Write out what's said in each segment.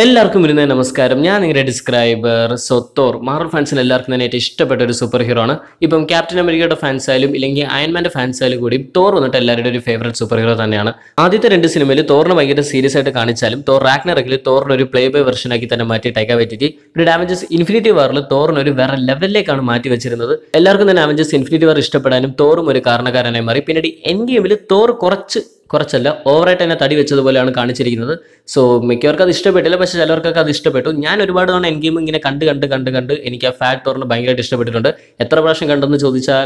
എല്ലാവർക്കും ഇരുന്ന നമസ്കാരം ഞാൻ നിങ്ങളുടെ ഡിസ്ക്രൈബർ സൊത്തോർ മാർവൽ ഫാൻസിന് എല്ലാവർക്കും തന്നെ ഏറ്റവും ഇഷ്ടപ്പെട്ട ഒരു സൂപ്പർ ഹീറോ ആണ് ഇപ്പം ക്യാപ്റ്റൻ അമേരിക്കയുടെ ഫാൻസ് ആയാലും ഇല്ലെങ്കിൽ അയൺമാന്റെ ഫാൻസ് ആയാലും കൂടി തോർ വന്നിട്ട് എല്ലാവരുടെ ഒരു ഫേവറേറ്റ് സൂപ്പർ ഹീറോ തന്നെയാണ് ആദ്യത്തെ രണ്ട് സിനിമയിൽ തോറിന് ഭയങ്കര സീരിയസ് ആയിട്ട് കാണിച്ചാലും തോർ റാഗ്നറക്കിൽ തോറിന് ഒരു പ്ലേ ബൈ വെർഷൻ ആക്കി തന്നെ മാറ്റി ടൈക്ക പറ്റിയിട്ട് പിന്നെ ഡാമേജസ് ഇൻഫിനിറ്റി വാറിൽ തോറിന് ഒരു വേറെ ലെവലിലേക്കാണ് മാറ്റി വെച്ചിരുന്നത് എല്ലാവർക്കും തന്നെ ഡാമേജസ് ഇൻഫിനിറ്റി വാർ ഇഷ്ടപ്പെടാനും തോറും ഒരു കാരണക്കാരനായി മാറി പിന്നീട് എൻ ഗെയിമിൽ തോർ കുറച്ച് കുറച്ചല്ല ഓവറായിട്ട് തന്നെ തടി വെച്ചതുപോലെയാണ് കാണിച്ചിരിക്കുന്നത് സോ മിക്കവർക്കും അത് ഇഷ്ടപ്പെട്ടില്ല പക്ഷേ ചിലവർക്കൊക്കെ അത് ഇഷ്ടപ്പെട്ടു ഞാൻ ഒരുപാട് തവണ എൻ ഗെയിം ഇങ്ങനെ കണ്ട് കണ്ട് കണ്ട് കണ്ട് എനിക്ക് ആ ഫാറ്റ് തോറിന് ഭയങ്കരമായിട്ട് ഇഷ്ടപ്പെട്ടിട്ടുണ്ട് എത്ര പ്രാവശ്യം കണ്ടെന്ന് ചോദിച്ചാൽ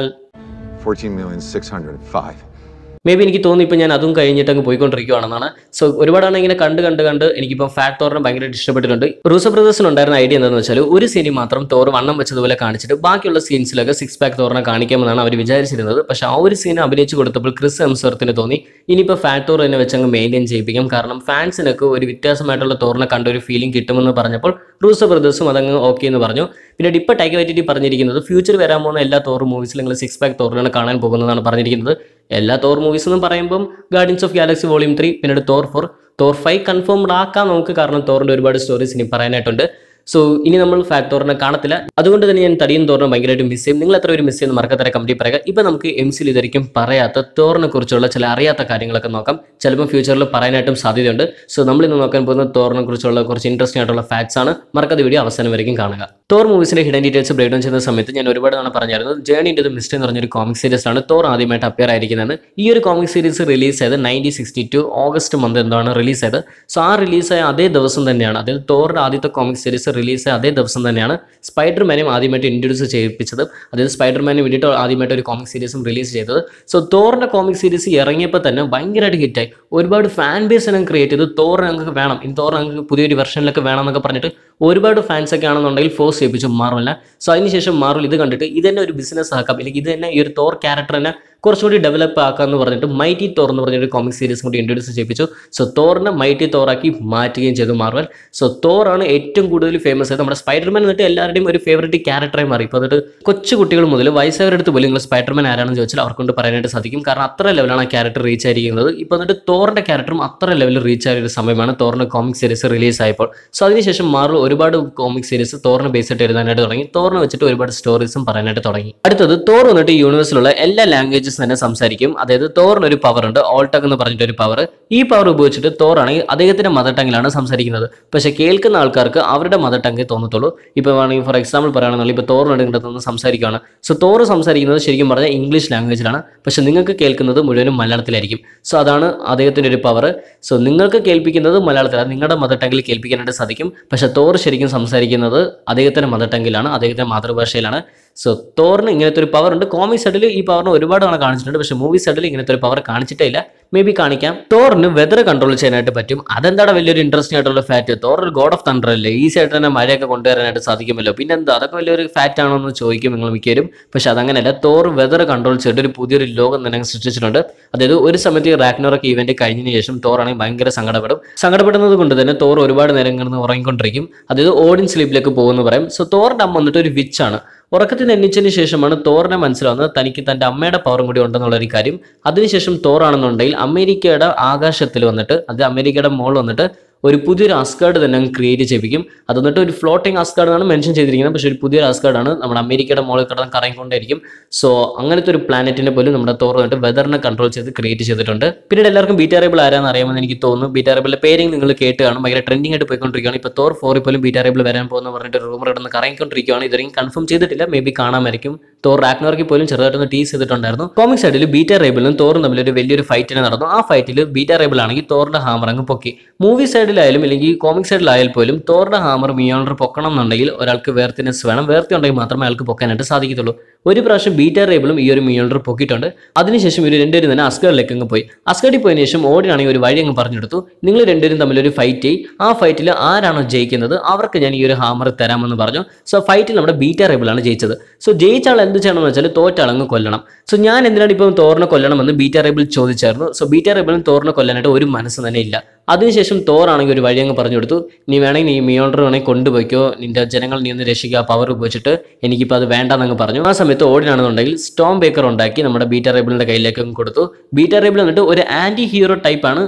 14,605. മേ ബി എനിക്ക് തോന്നി ഇപ്പോൾ ഞാൻ അതും കഴിഞ്ഞിട്ട് അങ്ങ് പോയിക്കൊണ്ടിരിക്കുകയാണെന്നാണ് സോ ഒരുപാടാണ് ഇങ്ങനെ കണ്ട് കണ്ട് കണ്ട് എനിക്കിപ്പോൾ ഫാറ്റ് തോറിനെ ഭയങ്കരമായിട്ട് ഇഷ്ടപ്പെട്ടിട്ടുണ്ട് റൂസോ ബ്രദേഴ്സിന് ഉണ്ടായിരുന്ന ഐഡിയ എന്താണെന്ന് വെച്ചാൽ ഒരു സീനിൽ മാത്രം തോറ് വണ്ണം വെച്ചതുപോലെ കാണിച്ചിട്ട് ബാക്കിയുള്ള സീൻസിലൊക്കെ സിക്സ് പാക്ക് തോറിനെ കാണിക്കാമെന്നാണ് അവർ വിചാരിച്ചിരുന്നത് പക്ഷേ ആ ഒരു സീൻ അഭിനയിച്ച് കൊടുത്തപ്പോൾ ക്രിസ് എംസർത്തിന് തോന്നി ഇനിയിപ്പോൾ ഫാറ്റ് തോർ തന്നെ വെച്ച് അങ്ങ് മെയിൻറ്റെയിൻ ചെയ്യിപ്പിക്കാം കാരണം ഫാൻസിനൊക്കെ ഒരു വ്യത്യാസമായിട്ടുള്ള തോറിനെ കണ്ട ഒരു ഫീലിംഗ് കിട്ടുമെന്ന് പറഞ്ഞപ്പോൾ റൂസോ ബ്രദേഴ്സും അതങ്ങ് ഓക്കെ എന്ന് പറഞ്ഞു പിന്നീട് ഇപ്പോൾ ടൈഗർ വൈറ്റിറ്റി പറഞ്ഞിരിക്കുന്നത് ഫ്യൂച്ചർ വരാൻ പോകുന്ന എല്ലാ തോർ മൂവീസിലും നിങ്ങൾ സിക്സ് പാക്ക് തോറിനാണ് കാണാൻ പോകുന്നതാണ് പറഞ്ഞിരിക്കുന്നത് എല്ലാ തോർ മൂവീസ് എന്നും പറയുമ്പം guardians of galaxy volume three പിന്നീട് Thor four Thor five confirmed ആക്കാം നമുക്ക് കാരണം തോറിൻ്റെ ഒരുപാട് സ്റ്റോറീസ് ഇനി പറയാനായിട്ടുണ്ട് സോ ഇനി നമ്മൾ ഫാക്ട് തോറിനെ കാണത്തില്ല അതുകൊണ്ട് തന്നെ ഞാൻ തടിയും തോറിനെ ഭയങ്കരമായിട്ട് മിസ് ചെയ്യും നിങ്ങൾ എത്ര ഒരു മിസ് ചെയ്യുന്ന മറക്കത്തര കമ്പനി പറയുക ഇപ്പം നമുക്ക് എം സിയിൽ ഇതായിരിക്കും പറയാത്ത തോറിനെ കുറിച്ചുള്ള ചില അറിയാത്ത കാര്യങ്ങളൊക്കെ നോക്കാം ചിലപ്പോൾ ഫ്യൂച്ചറിൽ പറയാനായിട്ടും സാധ്യതയുണ്ട് സോ നമ്മൾ ഇന്ന് നോക്കാൻ പോകുന്ന തോറിനെ കുറിച്ചുള്ള കുറച്ച് ഇൻട്രസ്റ്റിംഗ് ആയിട്ടുള്ള ഫാക്ട്സ് ആണ് മറക്കാത്ത വീഡിയോ അവസാനം വരെയും കാണുക തോർ മൂവീസിന്റെ ഹിഡൻ ഡീറ്റെയിൽസ് ബ്രേക്ക് ഡൗൺ ചെയ്യുന്ന സമയത്ത് ഞാൻ ഒരുപാട് തവണ പറഞ്ഞായിരുന്നു ജേണി ഇൻ ടു മിസ്റ്റ് എന്ന് പറഞ്ഞൊരു കോമിക് സീരീസ് ആണ് തോർ ആദ്യമായിട്ട് അപ്പിയർ ആയിരിക്കുന്നത് ഈ ഒരു കോമിക് സീരീസ് റിലീസ് ചെയ്ത് nineteen sixty two August month എന്താണ് റിലീസ് ചെയ്തത് സോ ആ റിലീസായ അതേ ദിവസം തന്നെയാണ് അതായത് തോറിന്റെ ആദ്യത്തെ കോമിക് സീരീസ് റിലീസ് ആയ അതേ ദിവസം തന്നെയാണ് സ്പൈഡർമാനെയും ആദ്യമായിട്ട് ഇൻട്രൊഡ്യൂസ് ചെയ്യിപ്പിച്ചത് അതായത് സ്പൈഡർമാനെ വേണ്ടിയിട്ട് ആദ്യമായിട്ട് ഒരു കോമിക് സീരീസും റിലീസ് ചെയ്തത് സോ തോറിന്റെ കോമിക് സീരീസ് ഇറങ്ങിയപ്പോൾ തന്നെ ഭയങ്കരമായിട്ട് ഹിറ്റായി ഒരുപാട് ഫാൻ ബേസ് ഞങ്ങൾക്ക് ക്രിയേറ്റ് ചെയ്ത് തോർ ഞങ്ങൾക്ക് വേണം ഇനി തോർ ഞങ്ങൾക്ക് പുതിയൊരു വെർഷനിലൊക്കെ വേണം എന്നൊക്കെ പറഞ്ഞിട്ട് ഒരുപാട് ഫാൻസ് ഒക്കെ ആണെന്നുണ്ടെങ്കിൽ ഫോഴ്സ് ചെയ്യിപ്പിച്ചു മാർവലിനെ സോ അതിനുശേഷം മാർവൽ ഇത് കണ്ടിട്ട് ഇത് തന്നെ ഒരു ബിസിനസ് ആക്കാം അല്ലെങ്കിൽ ഇത് തന്നെ ഈ ഒരു തോർ ക്യാരക്ടർ തന്നെ കുറച്ചുകൂടി ഡെവലപ്പ് ആക്കാമെന്ന് പറഞ്ഞിട്ട് മൈറ്റി തോർ എന്ന് പറഞ്ഞൊരു കോമിക് സീരീസ് കൂടി ഇൻട്രൊഡ്യൂസ് ചെയ്യിപ്പിച്ചു സോ തോറിനെ മൈറ്റി തോറാക്കി മാറ്റുകയും ചെയ്തു മാർവൽ സോ തോറാണ് ഏറ്റവും കൂടുതൽ ഫേമസ് ആയത് നമ്മുടെ സ്പൈഡർമാൻ എന്നിട്ട് എല്ലാവരുടെയും ഒരു ഫേവറേറ്റ് ക്യാരക്ടറായി മാറി ഇപ്പോൾ എന്നിട്ട് കൊച്ചു കുട്ടികൾ മുതൽ വയസ്സായവരുടെ അടുത്ത് പോലും നിങ്ങൾ സ്പൈഡർമാൻ ആരാണെന്ന് ചോദിച്ചാൽ അവർക്കൊണ്ട് പറയാനായിട്ട് സാധിക്കും കാരണം അത്ര ലെവലാണ് ആ ക്യാരക്ടർ റീച്ച് ആയിരിക്കുന്നത് ഇപ്പോൾ എന്നിട്ട് തോറിന്റെ ക്യാരക്ടറും അത്ര ലെവലിൽ റീച്ച് ആയ ഒരു സമയമാണ് തോറിന്റെ കോമിക് സീരീസ് റിലീസ് ആയപ്പോൾ സോ അതിനുശേഷം മാർവൽ ഒരുപാട് കോമിക് സീരീസ് തോറിനെ ബേസ് ആയിട്ട് എഴുതാനായിട്ട് തുടങ്ങി തോറിനെ വെച്ചിട്ട് ഒരുപാട് സ്റ്റോറീസും പറയാനായിട്ട് തുടങ്ങി അടുത്തത് തോർ വന്നിട്ട് ഈ യൂണിവേഴ്സിലുള്ള എല്ലാ ലാംഗ്വേജസ് തന്നെ സംസാരിക്കും അതായത് തോറിന് ഒരു പവർ ഉണ്ട് ഓൾട്ടക് എന്ന് പറഞ്ഞിട്ട് ഒരു പവർ ഈ പവർ ഉപയോഗിച്ചിട്ട് തോറാണെങ്കിൽ അദ്ദേഹത്തിന്റെ മദർ ടങ്ങിലാണ് സംസാരിക്കുന്നത് പക്ഷെ കേൾക്കുന്ന ആൾക്കാർക്ക് അവരുടെ മദർ ടങ്ങേ തോന്നത്തുള്ളൂ ഇപ്പോൾ വേണമെങ്കിൽ ഫോർ എക്സാമ്പിൾ പറയുകയാണെങ്കിൽ ഇപ്പോൾ തോറിനടുത്ത് സംസാരിക്കുകയാണ് സോ തോറ് സംസാരിക്കുന്നത് ശരിക്കും പറഞ്ഞാൽ ഇംഗ്ലീഷ് ലാംഗ്വേജിലാണ് പക്ഷെ നിങ്ങൾക്ക് കേൾക്കുന്നത് മുഴുവനും മലയാളത്തിലായിരിക്കും സോ അതാണ് അദ്ദേഹത്തിൻ്റെ ഒരു പവർ സോ നിങ്ങൾക്ക് കേൾപ്പിക്കുന്നത് മലയാളത്തിലാണ് നിങ്ങളുടെ മദർ ടങ്ങിൽ കേൾപ്പിക്കാനായിട്ട് സാധിക്കും പക്ഷെ തോറ് ശരിക്കും സംസാരിക്കുന്നത് അദ്ദേഹത്തിൻ്റെ മദർ ടങ്ങിലാണ് അദ്ദേഹത്തിൻ്റെ മാതൃഭാഷയിലാണ് സോ തോറിന് ഇങ്ങനത്തെ ഒരു പവർ ഉണ്ട് കോമിക് സൈഡിൽ ഈ പവറിന് ഒരുപാട് തവണ കാണിച്ചിട്ടുണ്ട് പക്ഷേ മൂവി സൈഡിൽ ഇങ്ങനത്തെ ഒരു പവർ കാണിച്ചിട്ടേ ഇല്ല മേ ബി കാണിക്കാം തോറിന് വെതർ കൺട്രോൾ ചെയ്യാനായിട്ട് പറ്റും അതെന്താണ് വലിയൊരു ഇൻട്രസ്റ്റിംഗ് ആയിട്ടുള്ള ഫാറ്റ് തോർ ഒരു ഗോഡ് ഓഫ് തണ്ടർ അല്ലേ ഈസി ആയിട്ട് തന്നെ മഴയൊക്കെ കൊണ്ടുവരാനായിട്ട് സാധിക്കുമല്ലോ പിന്നെ എന്താ അതൊക്കെ വലിയൊരു ഫാറ്റ് ആണോ എന്ന് ചോദിക്കും നിങ്ങൾ മിക്കവരും പക്ഷെ അതങ്ങനെയല്ല തോർ വെതർ കൺട്രോൾ ചെയ്തിട്ട് ഒരു പുതിയൊരു ലോകം തന്നെ അങ്ങ് സൃഷ്ടിച്ചിട്ടുണ്ട് അതായത് ഒരു സമയത്ത് ഈ റാഗ്നോറൊക്കെ ഇവന്റ് കഴിഞ്ഞതിന് ശേഷം തോർ ആണെങ്കിൽ ഭയങ്കര സങ്കടപ്പെടും സങ്കടപ്പെടുന്നത് കൊണ്ട് തന്നെ തോർ ഒരുപാട് നേരം കിടന്ന് ഉറങ്ങിക്കൊണ്ടിരിക്കും അതായത് ഓഡിയൻ സ്ലീപ്പിലേക്ക് പോകുമെന്ന് പറയും സോ തോറിന്റെ അമ്മ വന്നിട്ട് ഒരു വിച്ചാണ് ഉറക്കത്തിൽ നിന്ന് എണ്ണിച്ചതിന് ശേഷമാണ് തോറിനെ മനസ്സിലാവുന്നത് തനിക്ക് തൻ്റെ അമ്മയുടെ പവറും കൂടി ഉണ്ടെന്നുള്ള ഒരു കാര്യം അതിനുശേഷം തോറാണെന്നുണ്ടെങ്കിൽ അമേരിക്കയുടെ ആകാശത്തിൽ വന്നിട്ട് അത് അമേരിക്കയുടെ മോൾ വന്നിട്ട് ഒരു പുതിയൊരു അസ്കാർഡ് തന്നെ അങ്ങ് ക്രിയേറ്റ് ചെയ്യിപ്പിക്കും അത് എന്നിട്ട് ഒരു ഫ്ലോട്ടിംഗ് അസ്കാർഡ് ആണ് മെൻഷൻ ചെയ്തിരിക്കുന്നത് പക്ഷേ ഒരു പുതിയൊരു അസ്കാർഡ് ആണ് നമ്മുടെ അമേരിക്കയുടെ മോളിൽ കിടന്ന് കറങ്ങിക്കൊണ്ടേയിരിക്കും സോ അങ്ങനത്തെ ഒരു പ്ലാനറ്റിനെ പോലും നമ്മുടെ തോർ വന്നിട്ട് വെതറിനെ കൺട്രോൾ ചെയ്ത് ക്രിയേറ്റ് ചെയ്തിട്ടുണ്ട് പിന്നീട് എല്ലാവർക്കും ബീറ്റാറേബിൾ ആരാന്ന് അറിയാമെന്ന് എനിക്ക് തോന്നുന്നു ബീറ്റാറേബിളിന്റെ പേരെങ്കിലും നിങ്ങൾ കേട്ട് കാണും ഭയങ്കര ട്രെൻഡിംഗ് ആയിട്ട് പോയിക്കൊണ്ടിരിക്കുകയാണ് ഇപ്പോൾ തോർ ഫോറിൽ പോലും ബീറ്റാറേബിൾ വരാൻ പോകുന്ന പറഞ്ഞിട്ട് റൂമർ കിടന്ന് കറങ്ങിക്കൊണ്ടിരിക്കുകയാണ് ഇതുവരെയും കൺഫേം ചെയ്തിട്ടില്ല മേ ബി കാണാമായിരിക്കും തോർ റാക്നോർക്ക് പോലും ചെറുതായിട്ടൊന്ന് ടീസ് ചെയ്തിട്ടുണ്ടായിരുന്നു കോമിക് സൈഡിൽ ബീറ്റാ റേബിളും തോറും തമ്മിൽ ഒരു വലിയൊരു ഫൈറ്റിനെ നടന്നു ആ ഫൈറ്റിൽ ബീറ്റാ റേബിൾ ആണെങ്കിൽ തോറിന്റെ ഹാമർ അങ്ങ് പൊക്കി മൂവി സൈഡിലായാലും അല്ലെങ്കിൽ കോമിക് സൈഡിലായാൽ പോലും തോറിന്റെ ഹാമർ മിയോണർ പൊക്കണം എന്നുണ്ടെങ്കിൽ ഒരാൾക്ക് വേർത്തിനെസ് വേണം വേർത്തി ഉണ്ടെങ്കിൽ മാത്രമേ അയാൾക്ക് പൊക്കാനായിട്ട് സാധിക്കത്തുള്ളൂ ഒരു പ്രാവശ്യം ബീറ്റാ റേബിളും ഈ ഒരു മിയോണർ പൊക്കിയിട്ടുണ്ട് അതിനുശേഷം ഇവർ രണ്ടുപേരും തന്നെ അസ്കറിലേക്ക് അങ്ങ് പോയി അസ്കറിൽ പോയതിനു ശേഷം ഓടിനാണെങ്കിൽ ഒരു വഴി അങ്ങ് പറഞ്ഞെടുത്തു നിങ്ങൾ രണ്ടുപേരും തമ്മിൽ ഒരു ഫൈറ്റ് ചെയ്യും ആ ഫൈറ്റിൽ ആരാണോ ജയിക്കുന്നത് അവർക്ക് ഞാൻ ഈ ഒരു ഹാമർ തരാമെന്ന് പറഞ്ഞു സോ ഫൈറ്റിൽ നമ്മുടെ ബീറ്റാ റേബിളാണ് ജയിച്ചത് സോ ജയിച്ച ആൾ എന്ത് ചെയ്യണമെന്ന് വെച്ചാൽ തോറ്റ ആളങ്ങ് കൊല്ലണം സോ ഞാൻ എന്തിനാണ് ഇപ്പം തോറിനെ കൊല്ലണമെന്ന് ബീറ്റാ റേബിൾ ചോദിച്ചായിരുന്നു സോ ബീറ്റാ റേബിളും തോറിനെ കൊല്ലാനായിട്ട് ഒരു മനസ്സ് തന്നെ ഇല്ല അതിനുശേഷം തോറാണെങ്കിൽ ഒരു വഴി അങ്ങ് പറഞ്ഞു കൊടുത്തു നീ വേണമെങ്കിൽ നീ മിയോണ്ടർ വേണമെങ്കിൽ കൊണ്ടുപോയിക്കോ നിന്റെ ജനങ്ങൾ നീ ഒന്ന് രക്ഷിക്കുക പവർ ഉപയോഗിച്ചിട്ട് എനിക്കിപ്പോൾ അത് വേണ്ടെന്നങ്ങ് പറഞ്ഞു ആ സമയത്ത് ഓടിനാണെന്നുണ്ടെങ്കിൽ സ്റ്റോം ബേക്കർ ഉണ്ടാക്കി നമ്മുടെ ബീറ്റാ റേബിളിന്റെ കയ്യിലേക്ക് അങ്ങ് കൊടുത്തു ബീറ്റാ റേബിൾ എന്നിട്ട് ഒരു ആന്റി ഹീറോ ടൈപ്പാണ്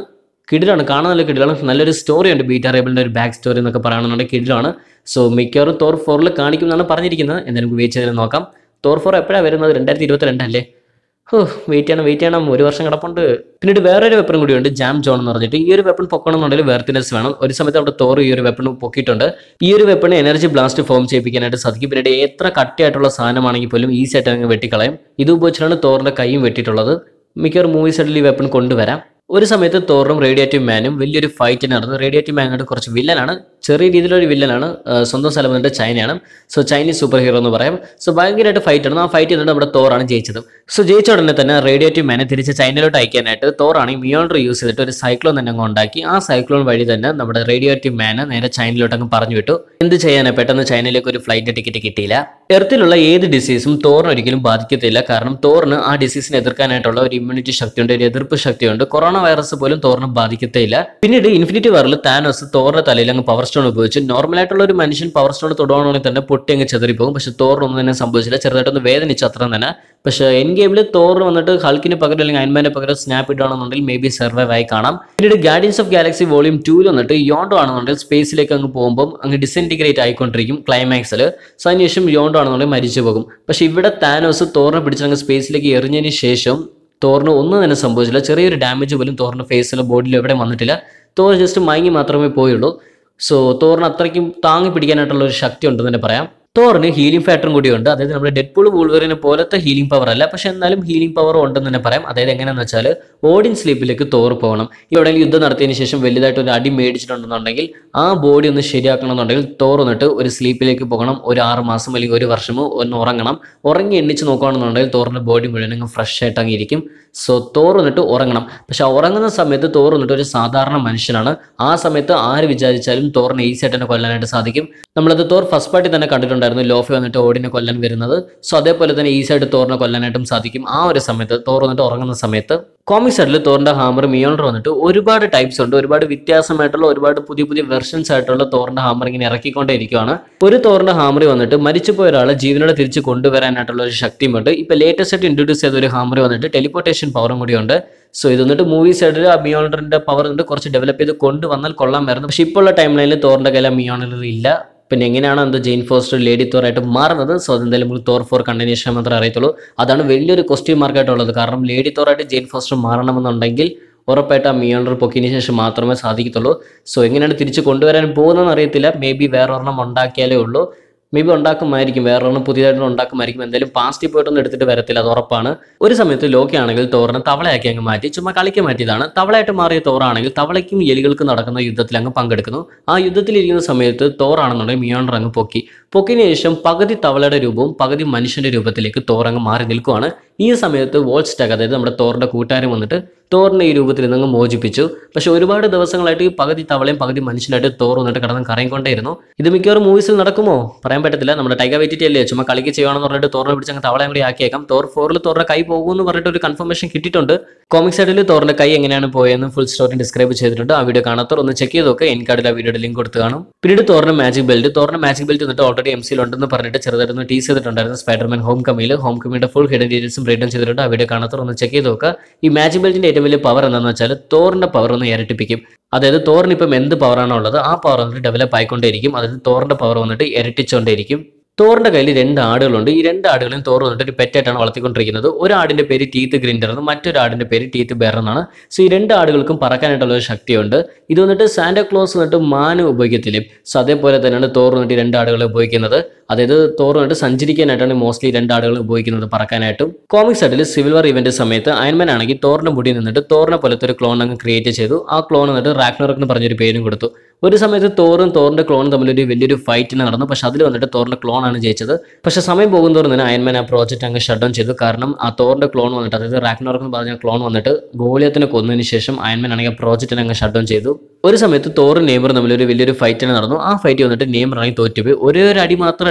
കിടിലാണ് കാണാൻ നല്ല കിടിലാണ് നല്ലൊരു സ്റ്റോറി ഉണ്ട് ബീറ്റാ റേബിളിൻ്റെ ഒരു ബാക്ക് സ്റ്റോറി എന്നൊക്കെ പറയുകയാണെന്നുണ്ടെങ്കിൽ കിടിലാണ് സോ മിക്കവാറും തോർ ഫോറിൽ കാണിക്കുമെന്നാണ് പറഞ്ഞിരിക്കുന്നത് എന്തായാലും വെയിറ്റ് ചെയ്ത് നോക്കാം തോർ ഫോർ എപ്പോഴാണ് വരുന്നത് രണ്ടായിരത്തി ഇരുപത്തിരണ്ടല്ലേ ഹോ വെയിറ്റ് ചെയ്യണം വെയിറ്റ് ചെയ്യണം ഒരു വർഷം കിടപ്പുണ്ട് പിന്നീട് വേറൊരു വെപ്പൺ കൂടിയുണ്ട് ജാം ജോൺ എന്ന് പറഞ്ഞിട്ട് ഈ ഒരു വെപ്പൺ പൊക്കണമെന്നുണ്ടെങ്കിൽ വേർത്തിനെസ് വേണം ഒരു സമയത്ത് അവിടെ തോർ ഈ ഒരു വെപ്പൺ പൊക്കിയിട്ടുണ്ട് ഈ ഒരു വെപ്പൺ എനർജി ബ്ലാസ്റ്റ് ഫോം ചെയ്യിപ്പിക്കാനായിട്ട് സാധിക്കും പിന്നീട് എത്ര കട്ടിയായിട്ടുള്ള സാധനമാണെങ്കിൽ പോലും ഈസി ആയിട്ട് അങ്ങ് വെട്ടിക്കളയും ഇത് ഉപയോഗിച്ചിട്ടാണ് തോറിന്റെ കൈയും വെട്ടിയിട്ടുള്ളത് മിക്കവാറും മൂവി സെറ്റിൽ ഈ വെപ്പൺ കൊണ്ടുവരാം ഒരു സമയത്ത് തോറും റേഡിയേറ്റീവ് മാനും വലിയൊരു ഫൈറ്റ് നടന്നു റേഡിയേറ്റീവ് മാനായിട്ട് കുറച്ച് വില്ലനാണ് ചെറിയ രീതിയിലൊരു വില്ലനാണ് ആ, സ്വന്തം സ്ഥലം വന്നിട്ട് ചൈനയാണ് സോ ചൈനീസ് സൂപ്പർ ഹീറോ എന്ന് പറയാം സോ ഭയങ്കരമായിട്ട് ഫൈറ്റ് ആണ് ആ ഫൈറ്റ് ചെയ്തിട്ട് നമ്മുടെ തോറാണ് ജയിച്ചത് സോ ജയിച്ച ഉടനെ തന്നെ റേഡിയേറ്റീവ് മാനെ തിരിച്ച് ചൈനയിലോട്ട് അയക്കാനായിട്ട് തോറാണ് മിയോണ്ടർ യൂസ് ചെയ്തിട്ട് ഒരു സൈക്ലോൺ തന്നെ അങ്ങ് ഉണ്ടാക്കി ആ സൈക്ലോൺ വഴി തന്നെ നമ്മുടെ റേഡിയേറ്റീവ് മാനെ നേരെ ചൈനയിലോട്ട് അങ്ങ് പറഞ്ഞു വിട്ടു എന്ത് ചെയ്യാനാ പെട്ടെന്ന് ചൈനയിലേക്ക് ഒരു ഫ്ലൈറ്റ് ടിക്കറ്റ് കിട്ടിയില്ല എർത്തിലുള്ള ഏത് ഡിസീസും തോറിന് ഒരിക്കലും ബാധിക്കത്തില്ല കാരണം തോറിന് ആ ഡിസീസിനെ എതിർക്കാനായിട്ടുള്ള ഒരു ഇമ്മ്യൂണിറ്റി ശക്തിയുണ്ട് ഒരു എതിർപ്പ് ശക്തിയുണ്ട് കൊറോണ വൈറസ് പോലും തോറിന് ബാധിക്കത്തേയില്ല പിന്നീട് ഇൻഫിനിറ്റി വാറിൽ താനോസ് തോറിന്റെ തലയിൽ അങ്ങ് പവർ സ്റ്റോൺ ഉപയോഗിച്ച് നോർമൽ ആയിട്ടുള്ള ഒരു മനുഷ്യൻ പവർ സ്റ്റോൺ തൊടുവാണെങ്കിൽ തന്നെ പൊട്ടി അങ്ങ് ചെതറിപ്പോകും പക്ഷെ തോറിനൊന്നും തന്നെ സംഭവിച്ചില്ല ചെറുതായിട്ടൊന്ന് വേദനിച്ചു അത്ര തന്നെ പക്ഷേ എൻ ഗെയിമിൽ തോർ വന്നിട്ട് ഹൾക്കിന് പകരം അല്ലെങ്കിൽ അയൻമാന്റെ പകരം സ്നാപ്പ് ഇട്ടാണെന്നുണ്ടെങ്കിൽ മേ ബി സർവൈവ് ആയി കാണാം പിന്നീട് ഗാർഡിയൻസ് ഓഫ് ഗാലക്സി വോളിയം ടൂവിൽ വന്നിട്ട് യോണ്ടോ ആണെന്നുണ്ടെങ്കിൽ സ്പേസിലേക്ക് അങ്ങ് പോകുമ്പോൾ അങ്ങ് ഡിസെൻറ്റിഗ്രേറ്റ് ആയിക്കൊണ്ടിരിക്കും ക്ലൈമാക്സിൽ സോ അതിനുശേഷം യോണ്ടോ ആണെന്നുണ്ടെങ്കിൽ മരിച്ചു പോകും പക്ഷെ ഇവിടെ താനോസ് തോറിനെ പിടിച്ചങ്ങ് സ്പേസിലേക്ക് എറിഞ്ഞതിന് ശേഷം തോറിന് ഒന്നും തന്നെ സംഭവിച്ചില്ല ചെറിയൊരു ഡാമേജ് പോലും തോറിന്റെ ഫേസിലോ ബോഡിയിലോ എവിടെ വന്നിട്ടില്ല തോർ ജസ്റ്റ് മയങ്ങി മാത്രമേ പോയുള്ളൂ സോ തോറിന് അത്രയ്ക്കും താങ്ങി പിടിക്കാനായിട്ടുള്ള ഒരു ശക്തി ഉണ്ടെന്ന് തന്നെ പറയാം തോറിന് ഹീലിംഗ് ഫാക്ടറും കൂടിയുണ്ട് അതായത് നമ്മുടെ ഡെഡ്പൂൾ വൂൾവറിനെ പോലത്തെ ഹീലിംഗ് പവർ അല്ല പക്ഷെ എന്നാലും ഹീലിംഗ് പവർ ഉണ്ടെന്ന് തന്നെ പറയാം അതായത് എങ്ങനെയാണെന്ന് വെച്ചാൽ ഓഡിയൻ സ്ലീപ്പിലേക്ക് തോറ് പോകണം എവിടെയെങ്കിലും യുദ്ധം നടത്തിയതിന് ശേഷം വലുതായിട്ട് ഒരു അടി മേടിച്ചിട്ടുണ്ടെന്നുണ്ടെങ്കിൽ ആ ബോഡി ഒന്ന് ശരിയാക്കണമെന്നുണ്ടെങ്കിൽ തോർ വന്നിട്ട് ഒരു സ്ലീപ്പിലേക്ക് പോകണം ഒരു ആറ് മാസം അല്ലെങ്കിൽ ഒരു വർഷമോ ഒന്ന് ഉറങ്ങണം ഉറങ്ങി എണ്ണിച്ച് നോക്കുകയാണെന്നുണ്ടെങ്കിൽ തോറിന്റെ ബോഡി മുഴുവൻ അങ്ങ് ഫ്രഷ് ആയിട്ട് അങ്ങ് ഇരിക്കും സോ തോർ വന്നിട്ട് ഉറങ്ങണം പക്ഷെ ആ ഉറങ്ങുന്ന സമയത്ത് തോർ വന്നിട്ട് ഒരു സാധാരണ മനുഷ്യനാണ് ആ സമയത്ത് ആര് വിചാരിച്ചാലും തോറിനെ ഈസി ആയിട്ട് തന്നെ കൊല്ലാനായിട്ട് സാധിക്കും നമ്മളത് തോർ ഫസ്റ്റ് പാർട്ടി തന്നെ കണ്ടിട്ടുണ്ടായിരുന്നു ലോഫി വന്നിട്ട് ഓടിനെ കൊല്ലാൻ വരുന്നത് സോ അതേപോലെ തന്നെ ഈസി ആയിട്ട് തോറിനെ കൊല്ലാനായിട്ടും സാധിക്കും ആ ഒരു സമയത്ത് തോർ വന്നിട്ട് ഉറങ്ങുന്ന സമയത്ത് കോമിക് സൈഡിൽ തോറിന്റെ ഹാമർ മിയോണ്ടർ വന്നിട്ട് ഒരുപാട് ടൈപ്സ് ഉണ്ട് ഒരുപാട് വ്യത്യാസമായിട്ടുള്ള ഒരുപാട് പുതിയ പുതിയ വെർഷൻസ് ആയിട്ടുള്ള തോറിന്റെ ഹാമർ ഇങ്ങനെ ഇറക്കിക്കൊണ്ടേ ഇരിക്കുകയാണ് ഒരു തോറിന്റെ ഹാമറി വന്നിട്ട് മരിച്ചുപോയ ഒരാളെ ജീവനോടെ തിരിച്ച് കൊണ്ടുവരാനായിട്ടുള്ള ഒരു ശക്തിയുമുണ്ട് ഇപ്പൊ ലേറ്റസ്റ്റ് ആയിട്ട് ഇൻട്രൊഡ്യൂസ് ചെയ്ത ഒരു ഹാമറി വന്നിട്ട് ടെലിപ്പോർട്ടേഷൻ പവറും കൂടിയുണ്ട് സോ ഇത് വന്നിട്ട് മൂവി സൈഡിൽ ആ മിയോണ്ടറിന്റെ പവർ വന്നിട്ട് കുറച്ച് ഡെവലപ്പ് ചെയ്ത് കൊണ്ടുവന്നാൽ കൊള്ളാമായിരുന്നു പക്ഷെ ഇപ്പോൾ ഉള്ള ടൈം ലൈനിൽ തോറിന്റെ കയ്യിൽ മിയോണർ ഇല്ല പിന്നെ എങ്ങനെയാണ് എന്ത് ജെയിൻ ഫോസ്റ്റർ ലേഡി തോർ ആയിട്ട് മാറുന്നത് സോ അതെന്തായാലും നമുക്ക് തോർ ഫോർ കണ്ടിന്യൂഷൻ മാത്രമേ അറിയത്തുള്ളൂ അതാണ് വലിയൊരു ക്വസ്റ്റ്യൻ മാർക്കായിട്ടുള്ളത് കാരണം ലേഡി തോറായിട്ട് ജെയിൻ ഫോസ്റ്റർ മാറണമെന്നുണ്ടെങ്കിൽ ഉറപ്പായിട്ട് ആ മിയോണ്ടർ പൊക്കിയതിന് ശേഷം മാത്രമേ സാധിക്കത്തുള്ളൂ സോ എങ്ങനെയാണ് തിരിച്ച് കൊണ്ടുവരാൻ പോകുന്നതെന്ന് അറിയത്തില്ല മേ ബി വേറെ ഒരെണ്ണം ഉണ്ടാക്കിയാലേ ഉള്ളൂ മേ ബി ഉണ്ടാക്കുമായിരിക്കും വേറെ ഒരെണ്ണം പുതിയതായിട്ട് ഉണ്ടാക്കുമായിരിക്കും എന്തായാലും പാസ്റ്റിൽ പോയിട്ടൊന്നും എടുത്തിട്ട് വരത്തില്ല അത് ഉറപ്പാണ് ഒരു സമയത്ത് ലോക്കി ആണെങ്കിൽ തോറിനെ തവളയാക്കി അങ്ങ് മാറ്റി ചുമ്മാ കളിക്കാൻ മാറ്റിയതാണ് തവളയായിട്ട് മാറിയ തോറാണെങ്കിൽ തവളയ്ക്കും എലികൾക്കും നടക്കുന്ന യുദ്ധത്തിൽ അങ്ങ് പങ്കെടുക്കുന്നു ആ യുദ്ധത്തിൽ ഇരിക്കുന്ന സമയത്ത് തോറാണെന്നുണ്ടെങ്കിൽ മിയോണ്ടർ അങ്ങ് പൊക്കി പൊക്കിന് ശേഷം പകുതി തവളയുടെ രൂപവും പകുതി മനുഷ്യന്റെ രൂപത്തിലേക്ക് തോർ അങ്ങ് മാറി നിൽക്കുവാണ് ഈ സമയത്ത് വോൾസ്റ്റാഗ് അതായത് നമ്മുടെ തോറിന്റെ കൂട്ടുകാരൻ വന്നിട്ട് തോറിനെ ഈ രൂപത്തിൽ നിന്ന് അങ്ങ് മോചിപ്പിച്ചു പക്ഷെ ഒരുപാട് ദിവസങ്ങളായിട്ട് ഈ പകുതി തവളയും പകുതി മനുഷ്യനായിട്ട് തോർ വന്നിട്ട് കിടന്ന് കറങ്ങിക്കൊണ്ടേയിരുന്നു ഇത് മിക്കവാറും മൂവീസിൽ നടക്കുമോ പറയാൻ പറ്റത്തില്ല നമ്മുടെ ടൈഗ വെറ്റിറ്റി അല്ലേ ചുമ്മാ കളിക്ക് ചെയ്യുവാണെന്ന് പറഞ്ഞിട്ട് തോറിനെ പിടിച്ച് അങ്ങ് തവളയും കൂടി ആക്കിയേക്കാം തോർ ഫോറിൽ തോറിന്റെ കൈ പോകുമെന്ന് പറഞ്ഞിട്ട് ഒരു കൺഫർമേഷൻ കിട്ടിയിട്ടുണ്ട് കോമിക് സൈഡിൽ തോറിന്റെ കൈ എങ്ങനെയാണ് പോയെന്ന് ഫുൾ സ്റ്റോറി ഡിസ്ക്രൈബ് ചെയ്തിട്ടുണ്ട് ആ വീഡിയോ കാണാത്തവർ ഒന്ന് ചെക്ക് ചെയ്തൊക്കെ എനിക്കാടിൽ ആ വീഡിയോയുടെ ലിങ്ക് കൊടുത്ത് കാണും പിന്നീട് തോറിന്റെ മാജിക് ബെൽറ്റ് തോറിന്റെ മാജിക് ബെൽറ്റ് വന്നിട്ട് ഓൾറെഡി എം സിയിൽ ഉണ്ടെന്ന് പറഞ്ഞിട്ട് ചെറുതായിട്ടൊന്ന് ടീസ് ചെയ്തിട്ടുണ്ടായിരുന്നു സ്പൈഡർമാൻ ഹോം കമ്മിയിൽ ഹോം കമ്മിയുടെ ഫുൾ ഹിഡൻ ഡീറ്റെയിൽസും ബ്രേഡും ചെയ്തിട്ടുണ്ട് ആ വീഡിയോ കാണാത്തവർ ഒന്ന് ചെക്ക് ചെയ്ത് നോക്കുക ഈ മാജിക് ബെൽറ്റിന്റെ ഏറ്റവും വലിയ പവർ എന്താണെന്ന് വെച്ചാൽ തോറിന്റെ പവർ ഒന്ന് ഇരട്ടിപ്പിക്കും അതായത് തോറിന് ഇപ്പം എന്ത് പവറാണോ ഉള്ളത് ആ പവർ വന്നിട്ട് ഡെവലപ്പ് ആയിക്കൊണ്ടേയിരിക്കും അതായത് തോറിന്റെ പവർ വന്നിട്ട് ഇരട്ടിച്ചുകൊണ്ടേയിരിക്കും തോറിന്റെ കയ്യിൽ രണ്ട് ആടുകളുണ്ട് ഈ രണ്ട് ആടുകളും തോറ് വന്നിട്ട് ഒരു പെറ്റായിട്ടാണ് വളർത്തിക്കൊണ്ടിരിക്കുന്നത് ഒരു ആടിന്റെ പേര് ടീത്ത് ഗ്രിൻഡർ എന്നും മറ്റൊരു ആടിന്റെ പേര് ടീത്ത് ബെയർ എന്നാണ് സോ ഈ രണ്ട് ആടുകൾക്കും പറക്കാനായിട്ടുള്ള ഒരു ശക്തിയുണ്ട് ഇത് വന്നിട്ട് സാന്റാ ക്ലോസ് വന്നിട്ട് മാന് ഉപയോഗിക്കത്തില്ലേ സോ അതേപോലെ തന്നെയാണ് തോർ വന്നിട്ട് ഈ രണ്ട് ആടുകളെ ഉപയോഗിക്കുന്നത് അതായത് തോർ വന്നിട്ട് സഞ്ചരിക്കാനായിട്ടാണ് മോസ്റ്റ്ലി രണ്ട് ആടുകൾ ഉപയോഗിക്കുന്നത് പറക്കാനായിട്ടും കോമിക് സൈഡിൽ സിവിൽ വാർ ഇവന്റ് സമയത്ത് അയൻമാൻ ആണെങ്കിൽ തോറിന്റെ മുടി നിന്നിട്ട് തോറിനെ പോലത്തെ ഒരു ക്ലോൺ അങ്ങ് ക്രിയേറ്റ് ചെയ്തു ആ ക്ലോൺ വന്നിട്ട് റാക്നോറക് എന്ന് പറഞ്ഞൊരു പേരും കൊടുത്തു ഒരു സമയത്ത് തോറും തോറിന്റെ ക്ലോണും തമ്മിൽ ഒരു വലിയൊരു ഫൈറ്റ് നടന്നു പക്ഷെ അതിൽ വന്നിട്ട് തോറിന്റെ ക്ലോൺ ആണ് ജയിച്ചത് പക്ഷെ സമയം പോകുന്നതോറും തന്നെ അയൻമാൻ ആ പ്രോജക്റ്റ് അങ്ങ് ഷട്ട് ഡൗൺ ചെയ്തു കാരണം ആ തോറിന്റെ ക്ലോൺ വന്നിട്ട് അതായത് റാക്നോറക് എന്ന് പറഞ്ഞ ക്ലോൺ വന്നിട്ട് ഗോളിയത്തിനെ കൊന്നതിന് ശേഷം അയൻമാൻ ആണെങ്കിൽ ആ പ്രോജക്റ്റിനെ അങ്ങ് ഷട്ട് ഡൗൺ ചെയ്തു ഒരു സമയത്ത് തോറും നെയ്മറും തമ്മിൽ ഒരു വലിയൊരു ഫൈറ്റിന് നടന്നു ആ ഫൈറ്റ് വന്നിട്ട് നെയ്മർ ആണെങ്കിൽ തോറ്റുപോയി ഒരേ ഒരു അടി മാത്രം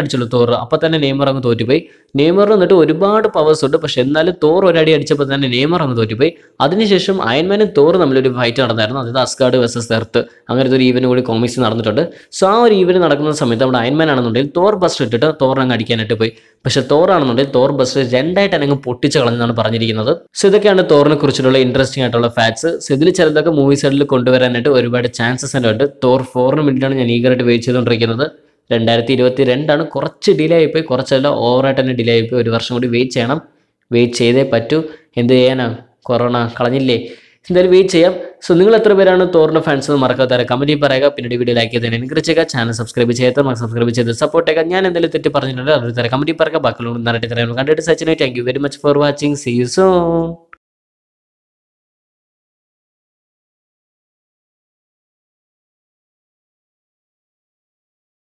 അടിച്ചുള്ളൂ തോർ അപ്പോൾ തന്നെ നെയ്മർ അങ്ങ് തോറ്റുപോയി നെയ്മർ എന്നിട്ട് ഒരുപാട് പവേഴ്സ് ഉണ്ട് പക്ഷെ എന്നാലും തോർ ഒരടി അടിച്ചപ്പോൾ തന്നെ നെയ്മർ അങ്ങ് തോറ്റുപോയി അതിനുശേഷം അയൻമാനും തോർ തമ്മിലൊരു ഫൈറ്റ് നടന്നായിരുന്നു അതായത് അസ്കാർഡ് വേഴ്സസ് എർത്ത് അങ്ങനത്തെ ഒരു ഈവൻ കൂടി കോമിക്സ് നടന്നിട്ടുണ്ട് സോ ആ ഒരു ഈവൻ നടക്കുന്ന സമയത്ത് നമ്മുടെ അയൻമാൻ ആണെന്നുണ്ടെങ്കിൽ തോർ ബസ്റ്റർ ഇട്ടിട്ട് തോറിനെ അങ്ങ് അടിക്കാനായിട്ട് പോയി പക്ഷെ തോർ ആണെന്നുണ്ടെങ്കിൽ തോർ ബസ്റ്റർ രണ്ടായിട്ട് അങ്ങ് പൊട്ടിച്ച് കളഞ്ഞെന്നാണ് പറഞ്ഞിരിക്കുന്നത് സോ ഇതൊക്കെയാണ് തോറിനെ കുറിച്ചിട്ടുള്ള ഇൻട്രസ്റ്റിംഗ് ആയിട്ടുള്ള ഫാക്ട്സ് സോ ഇതിൽ ചിലതൊക്കെ മൂവി സൈഡിൽ കൊണ്ടുവരാനായിട്ട് ഒരുപാട് ചാൻസസ് ഉണ്ട് തോർ ഫോറിന് വേണ്ടിയിട്ടാണ് ഞാൻ ഈഗറായിട്ട് വെയിറ്റ് ചെയ്തുകൊണ്ടിരിക്കുന്നത് രണ്ടായിരത്തി ഇരുപത്തി രണ്ടാണ് കുറച്ച് ഡിലേ ആയിപ്പോയി കുറച്ചല്ല ഓവറായിട്ട് തന്നെ ഡിലേ ആയിപ്പോയി ഒരു വർഷം കൂടി വെയിറ്റ് ചെയ്യണം വെയിറ്റ് ചെയ്തേ പറ്റൂ എന്ത് ചെയ്യാനാ കൊറോണ കളഞ്ഞില്ലേ എന്തായാലും വെയിറ്റ് ചെയ്യാം സോ നിങ്ങൾ എത്ര പേരാണ് തോറിൻ്റെ ഫാൻസ് എന്ന് മറക്കാത്ത കമൻറ്റിൽ പറയുക പിന്നീട് വീഡിയോ ലൈക്ക് ചെയ്തതിന് എൻകറേജ് ചെയ്യുക ചാനൽ സബ്സ്ക്രൈബ് ചെയ്യാത്ത സബ്സ്ക്രൈബ് ചെയ്ത് സപ്പോർട്ട് ചെയ്യുക ഞാൻ എന്തെങ്കിലും തെറ്റ് പറഞ്ഞിട്ടുണ്ട് അതൊരു തരാം കമൻറ്റിൽ പറയുക ബാക്കിയുള്ള കണ്ടിട്ട് തരാം കണ്ടിട്ട് സച്ചിനെ thank you very much for watching see you so